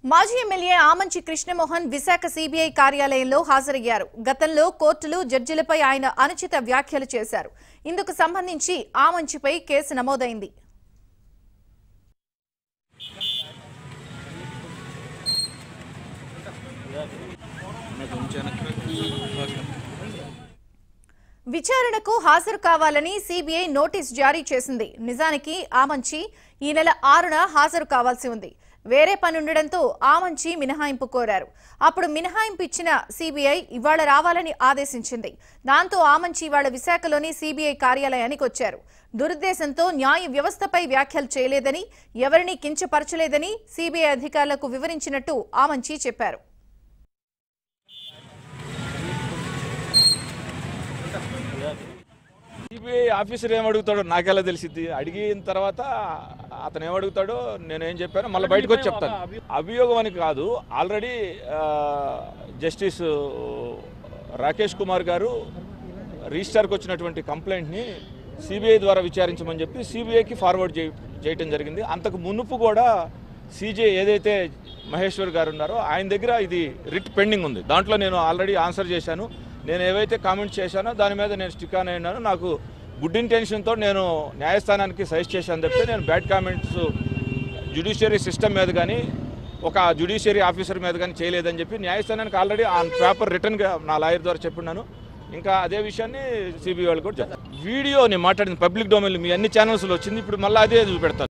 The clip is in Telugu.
మాజీ ఎమ్మెల్యే ఆమంచి కృష్ణమోహన్ విశాఖ సిబిఐ కార్యాలయంలో హాజరయ్యారు గతంలో కోర్టులు జడ్జిలపై ఆయన అనుచిత వ్యాఖ్యలు చేశారు ఇందుకు సంబంధించి ఆమంచిపై కేసు నమోదైంది విచారణకు హాజరు కావాలని సిబిఐ నోటీస్ జారీ చేసింది నిజానికి ఆమంచి ఈ నెల ఆరున హాజరు కావాల్సి ఉంది వేరే పని ఉండడంతో ఆమంచి మినహాయింపు కోరారు అప్పుడు మినహాయింపు ఇచ్చిన సిబిఐ ఇవాళ రావాలని ఆదేశించింది దాంతో ఆమంచి ఇవాళ విశాఖలోని సిబిఐ కార్యాలయానికి వచ్చారు దురుద్దేశంతో న్యాయ వ్యవస్థపై వ్యాఖ్యలు చేయలేదని ఎవరినీ కించపరచలేదని సిబిఐ అధికారులకు వివరించినట్టు ఆమంచి చెప్పారు సిబిఐ ఆఫీసర్ ఏం అడుగుతాడో నాకెలా తెలిసిద్ది అడిగిన తర్వాత అతను ఏం అడుగుతాడో నేను ఏం చెప్పాను మళ్ళీ బయటకు వచ్చి చెప్తాను అభియోగం అని కాదు ఆల్రెడీ జస్టిస్ రాకేష్ కుమార్ గారు రిజిస్టార్కి వచ్చినటువంటి కంప్లైంట్ని సిబిఐ ద్వారా విచారించమని చెప్పి సిబిఐకి ఫార్వర్డ్ చేయ చేయటం జరిగింది అంతకు మునుపు కూడా సీజే ఏదైతే మహేశ్వర్ గారు ఉన్నారో ఆయన దగ్గర ఇది రిట్ పెండింగ్ ఉంది దాంట్లో నేను ఆల్రెడీ ఆన్సర్ చేశాను నేను ఏవైతే కామెంట్స్ చేశానో దాని మీద నేను స్టిక్ ఆన్ అయినాను నాకు గుడ్ ఇంటెన్షన్తో నేను న్యాయస్థానానికి సజెస్ట్ చేశాను తప్పితే నేను బ్యాడ్ కామెంట్స్ జ్యుడిషియరీ సిస్టమ్ మీద కానీ ఒక జ్యుడిషియరీ ఆఫీసర్ మీద కానీ చేయలేదని చెప్పి న్యాయస్థానానికి ఆల్రెడీ ఆ పేపర్ రిటర్న్గా నా లాయర్ ద్వారా చెప్పున్నాను ఇంకా అదే విషయాన్ని సిబిఐ వాళ్ళు కూడా చెప్తారు వీడియో నేను మాట్లాడింది పబ్లిక్ డొమైన్ మీ అన్ని ఛానల్స్లో వచ్చింది ఇప్పుడు మళ్ళీ అదే చూపెడతాను